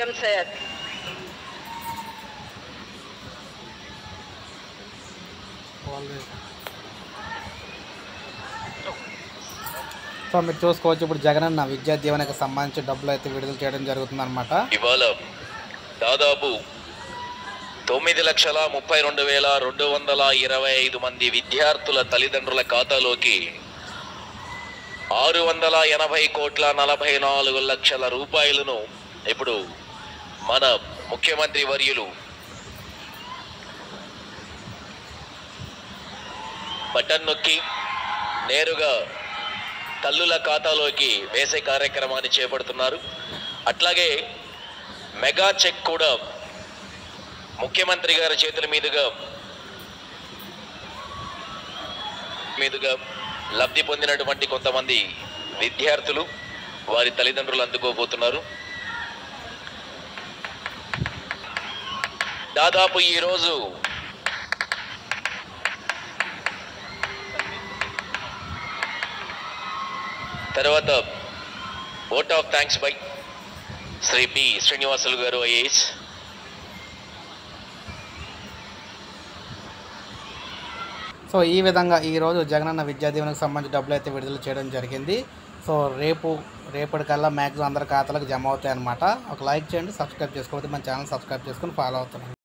Begum Syed so మీరు చూసుకోవచ్చు ఇప్పుడు జగనన్న విద్యా దీవెనకు సంబంధించి డబ్బులు అయితే విడుదల చేయడం జరుగుతుంది అనమాట ఇవాళ దాదాపు తొమ్మిది లక్షల ముప్పై రెండు వేల రెండు వందల ఇరవై ఐదు మంది విద్యార్థుల తల్లిదండ్రుల ఖాతాలోకి ఆరు వందల ఎనభై కోట్ల నలభై నాలుగు లక్షల రూపాయలను ఇప్పుడు మన ముఖ్యమంత్రి వర్యులు బటన్ నొక్కి నేరుగా తల్లుల ఖాతాలోకి వేసే కార్యక్రమాన్ని చేపడుతున్నారు అట్లాగే మెగా చెక్ కూడా ముఖ్యమంత్రి గారి చేతుల మీదుగా మీదుగా లబ్ధి పొందినటువంటి కొంతమంది విద్యార్థులు వారి తల్లిదండ్రులు అందుకోబోతున్నారు దాదాపు ఈరోజు తర్వాత vote of thanks by Shri P Srinivasulu garu IAS so ఈ విధంగా ఈరోజు జగనన్న విద్యా దీవెనకు సంబంధించి డబ్బులు అయితే విడుదల చేయడం జరిగింది సో రేపు రేపటికల్లా మ్యాక్సిమం అందరి ఖాతాలకు జమ అవుతాయి అనమాట ఒక లైక్ చేయండి సబ్స్క్రైబ్ చేసుకోకపోతే మన ఛానల్ సబ్స్క్రైబ్ చేసుకుని ఫాలో అవుతున్నాను